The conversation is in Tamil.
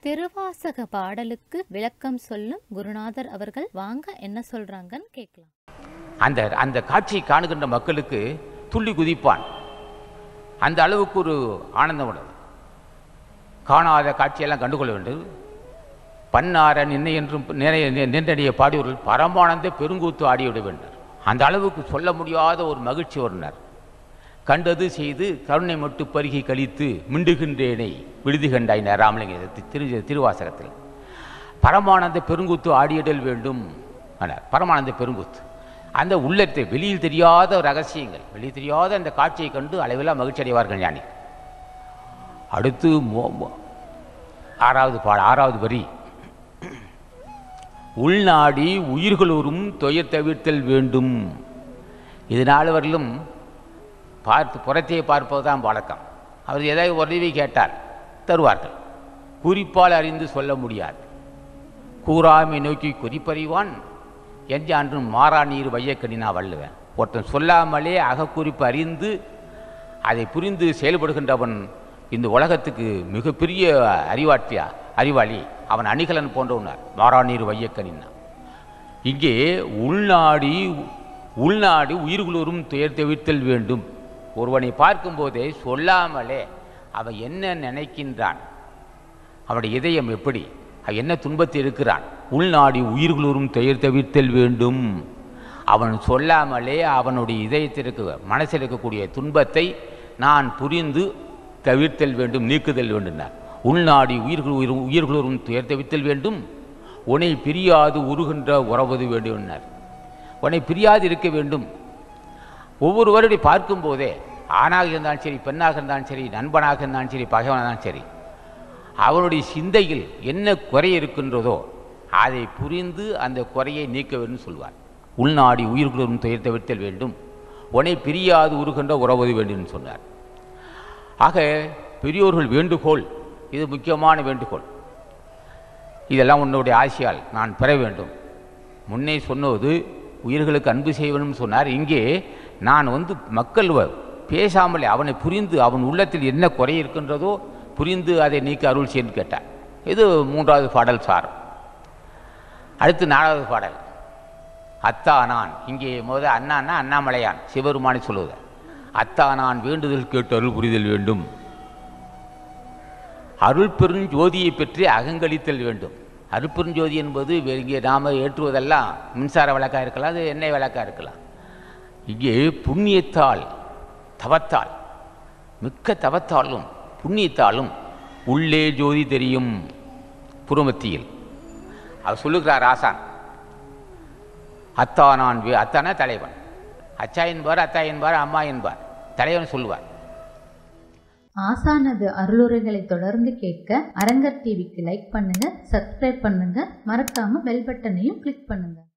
திருவாசக பாடலுக்கு விளக்கம் சொல்லும் குருநாதர் அவர்கள் வாங்க என்ன சொல்றாங்கன்னு கேட்கலாம் அந்த அந்த காட்சியை காணுகின்ற மக்களுக்கு துள்ளி குதிப்பான் அந்த அளவுக்கு ஒரு ஆனந்தம் உள்ளது காணாத காட்சியெல்லாம் கண்டுகொள்ள வேண்டும் பன்னார நின்னை என்றும் நிறைய நின்றடிய பாடியவர்கள் பரமானந்த பெருங்கூத்து ஆடிவிட வேண்டும் அந்த அளவுக்கு சொல்ல முடியாத ஒரு மகிழ்ச்சி வருனர் கண்டது செய்து கருணை மட்டு பருகி கழித்து மிண்டுகின்றேனை விடுதி கண்டாயினார் ராமலிங்க திரு திருவாசகத்தில் பரமானந்த பெருங்கூத்து ஆடியிடல் வேண்டும் ஆனார் பரமானந்த பெருங்கூத்து அந்த உள்ளத்தை வெளியில் தெரியாத ரகசியங்கள் வெளியில் தெரியாத அந்த காட்சியை கண்டு அளவில்லா மகிழ்ச்சி அடைவார்கள் ஞானி அடுத்து மோ- மோ- ஆறாவது பாட ஆறாவது வரி உள்நாடி உயிர்களூரும் துயர் தவிர்த்தல் வேண்டும் இதனால் வரலும் பார்த்து புறத்தையே பார்ப்பதுதான் வழக்கம் அவர் ஏதாவது உதவி கேட்டால் தருவார்கள் குறிப்பால் அறிந்து சொல்ல முடியாது கூறாமை நோக்கி குறிப்பறிவான் எஞ்சான்றும் மாறா நீர் வையக்கணினா வள்ளுவேன் ஒருத்தன் சொல்லாமலே அகக்குறிப்பு அறிந்து அதை புரிந்து செயல்படுகின்றவன் இந்த உலகத்துக்கு மிகப்பெரிய அறிவாட்டியா அறிவாளி அவன் அணிகலன் போன்றவனார் மாறா நீர் வையக்கணினா இங்கே உள்நாடி உள்நாடு உயிர்களும் துயர் தவிர்த்தல் வேண்டும் ஒருவனை பார்க்கும்போதே சொல்லாமலே அவன் என்ன நினைக்கின்றான் அவனுடைய இதயம் எப்படி அவன் என்ன துன்பத்தில் இருக்கிறான் உள்நாடி உயிர்களும் துயர் தவிர்த்தல் வேண்டும் அவன் சொல்லாமலே அவனுடைய இதயத்திற்கு மனசில் இருக்கக்கூடிய துன்பத்தை நான் புரிந்து தவிர்த்தல் வேண்டும் நீக்குதல் வேண்டும்னார் உள்நாடி உயிர்கள் உயிர் உயிர்களும் துயர் தவிர்த்தல் வேண்டும் உன்னை பிரியாது உருகின்ற உறவது வேண்டும்னார் உன்னை பிரியாது இருக்க வேண்டும் ஒவ்வொருவருடைய பார்க்கும்போதே ஆணாக இருந்தாலும் சரி பெண்ணாக இருந்தாலும் சரி நண்பனாக இருந்தாலும் சரி பகைவனாக இருந்தாலும் சரி அவனுடைய சிந்தையில் என்ன குறை இருக்கின்றதோ அதை புரிந்து அந்த குறையை நீக்க வேண்டும் சொல்வார் உள்நாடி உயிர்களும் துயர் தவிர்த்தல் வேண்டும் உன்னை பிரியாது உருகின்ற உறவது வேண்டும் என்று சொன்னார் ஆக பெரியோர்கள் வேண்டுகோள் இது முக்கியமான வேண்டுகோள் இதெல்லாம் உன்னுடைய ஆசையால் நான் பெற வேண்டும் முன்னே சொன்னது உயிர்களுக்கு அன்பு செய்வனும் சொன்னார் இங்கே நான் வந்து மக்கள் வ- பேசாமலே அவனை புரிந்து அவன் உள்ளத்தில் என்ன குறை இருக்கின்றதோ புரிந்து அதை நீக்க அருள் செய்யன்னு கேட்டார் இது மூன்றாவது பாடல் சார் அடுத்து நாலாவது பாடல் அத்தா நான் இங்கே முத அண்ணான்னா அண்ணாமலையான் சிவருமானி சொல்லுவது அத்தா நான் வேண்டுதல் கேட்டு அருள் புரிதல் வேண்டும் அருள் பெருஞ்சோதியை பற்றி அகங்களித்தல் வேண்டும் அருள் பெருஞ்சோதி என்பது வே- இங்கே நாம் ஏற்றுவதெல்லாம் மின்சார விளக்காக இருக்கலாம் அது எண்ணெய் விளக்காக இருக்கலாம் இங்கே புண்ணியத்தால் தவத்தால் மிக்க தவத்தாலும் புண்ணியத்தாலும் உள்ளே ஜோதி தெரியும் புறமத்தியில் அவர் சொல்லுகிறார் ஆசான் அத்தா நான் வே- அத்தானா தலைவன் அச்சா என்பார் அத்தா என்பார் அம்மா என்பார் தலைவன் சொல்லுவார் ஆசானது அருளுரைகளை தொடர்ந்து கேட்க அரங்கர் டிவிக்கு லைக் பண்ணுங்க சப்ஸ்கிரைப் பண்ணுங்க மறக்காம பெல் பட்டனையும் கிளிக் பண்ணுங்க